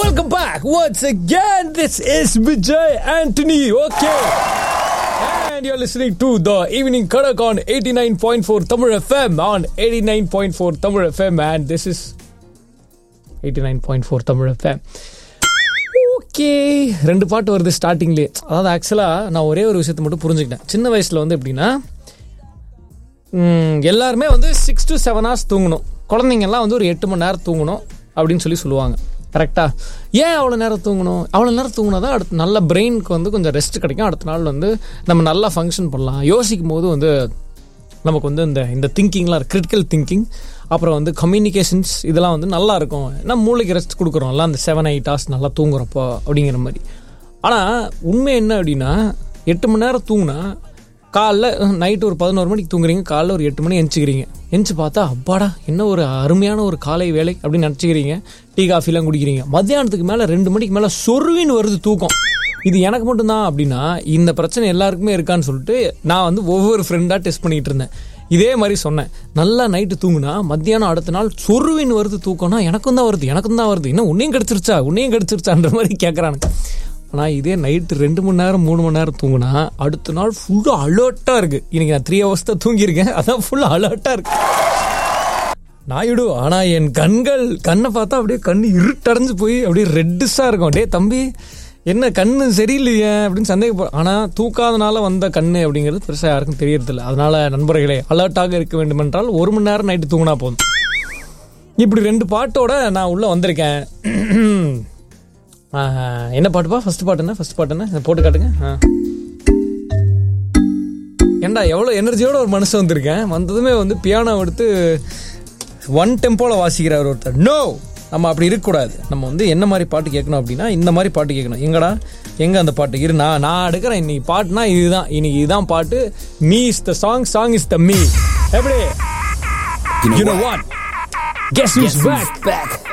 Welcome back once again. This is Vijay Anthony. Okay. And you're listening to the Evening Kadak on 89.4 Tamil FM on 89.4 Tamil FM. And this is 89.4 Tamil FM. Okay ரெண்டு பாட்டு வருது ஸ்டார்டிங்லேயே அதாவது ஆக்சுவலாக நான் ஒரே ஒரு விஷயத்தை மட்டும் புரிஞ்சுக்கிட்டேன் சின்ன வயசில் வந்து எப்படின்னா ம், எல்லாருமே வந்து சிக்ஸ் டு செவன் ஹவர்ஸ் தூங்கணும் குழந்தைங்கெல்லாம் வந்து ஒரு எட்டு மணி நேரம் தூங்கணும் அப்படின்னு சொல்லி சொல்லுவாங்க கரெக்டா ஏன் அவ்வளோ நேரம் தூங்கணும் அவ்வளோ நேரம் தூங்கினா தான் அடுத்து நல்ல பிரெயினுக்கு வந்து கொஞ்சம் ரெஸ்ட் கிடைக்கும் அடுத்த நாள் வந்து நம்ம நல்லா ஃபங்க்ஷன் பண்ணலாம் யோசிக்கும் போது வந்து நமக்கு வந்து இந்த இந்த திங்கிங்லாம் கிரிட்டிக்கல் திங்கிங் அப்புறம் வந்து கம்யூனிகேஷன்ஸ் இதெல்லாம் வந்து நல்லா இருக்கும் ஏன்னா மூளைக்கு ரெஸ்ட் கொடுக்குறோம்ல அந்த செவன் எயிட் ஹவர்ஸ் நல்லா தூங்குறப்போ அப்படிங்கிற மாதிரி ஆனால் உண்மை என்ன அப்படின்னா எட்டு மணி நேரம் தூங்கினா காலைல நைட்டு ஒரு பதினோரு மணிக்கு தூங்குறீங்க காலைல ஒரு எட்டு மணி எந்திரிக்கிறீங்க எந்திச்சு பார்த்தா அப்பாடா என்ன ஒரு அருமையான ஒரு காலை வேலை அப்படின்னு நினச்சிக்கிறீங்க டீ காஃபிலாம் குடிக்கிறீங்க மத்தியானத்துக்கு மேலே ரெண்டு மணிக்கு மேலே சொருவின்னு வருது தூக்கம் இது எனக்கு மட்டும்தான் அப்படின்னா இந்த பிரச்சனை எல்லாருக்குமே இருக்கான்னு சொல்லிட்டு நான் வந்து ஒவ்வொரு ஃப்ரெண்டாக டெஸ்ட் பண்ணிட்டு இருந்தேன் இதே மாதிரி சொன்னேன் நல்லா நைட்டு தூங்குனா மத்தியானம் அடுத்த நாள் சொருவின்னு வருது தூக்கம்னா எனக்கும் தான் வருது எனக்கும் தான் வருது இன்னும் உன்னையும் கிடச்சிருச்சா உன்னையும் கிடச்சிருச்சான்ற மாதிரி கேட்குறானுங்க ஆனால் இதே நைட்டு ரெண்டு மணி நேரம் மூணு மணி நேரம் தூங்குனா அடுத்த நாள் ஃபுல்லாக அலர்ட்டாக இருக்குது இன்னைக்கு நான் த்ரீ ஹவர்ஸ் தான் தூங்கியிருக்கேன் அதான் ஃபுல்லாக அலர்ட்டாக இருக்கு நாயுடு ஆனால் என் கண்கள் கண்ணை பார்த்தா அப்படியே கண்ணு இருட்டடைஞ்சு போய் அப்படியே ரெட்டிஸாக இருக்கும் டே தம்பி என்ன கண்ணு சரியில்லையே அப்படின்னு சந்தேகப்போ ஆனால் தூக்காதனால வந்த கண்ணு அப்படிங்கிறது பெருசாக யாருக்கும் தெரியறதில்ல அதனால நண்பர்களே அலர்ட்டாக இருக்க வேண்டுமென்றால் ஒரு மணி நேரம் நைட்டு தூங்கினா போதும் இப்படி ரெண்டு பாட்டோட நான் உள்ளே வந்திருக்கேன் ஆஹ், என்ன பாட்டுப்பா ஃபர்ஸ்ட் பாட்டு என்ன ஃபர்ஸ்ட் பாட்டு என்ன இதை போட்டு காட்டுங்க ஆ. ஏன்டா எவ்வளோ எனர்ஜியோட ஒரு மனுஷன் வந்திருக்கேன் வந்ததுமே வந்து பியானோ எடுத்து ஒன் டெம்போவில் வாசிக்கிறார் ஒருத்தர் நோ நம்ம அப்படி இருக்கக்கூடாது நம்ம வந்து என்ன மாதிரி பாட்டு கேட்கணும் அப்படின்னா இந்த மாதிரி பாட்டு கேட்கணும் எங்கடா எங்க அந்த பாட்டு இரு நான் நான் எடுக்கிறேன் இன்னைக்கு பாட்டுனா இதுதான் இன்னைக்கு இதுதான் பாட்டு me is the song song is the me எப்படி you know what guess is back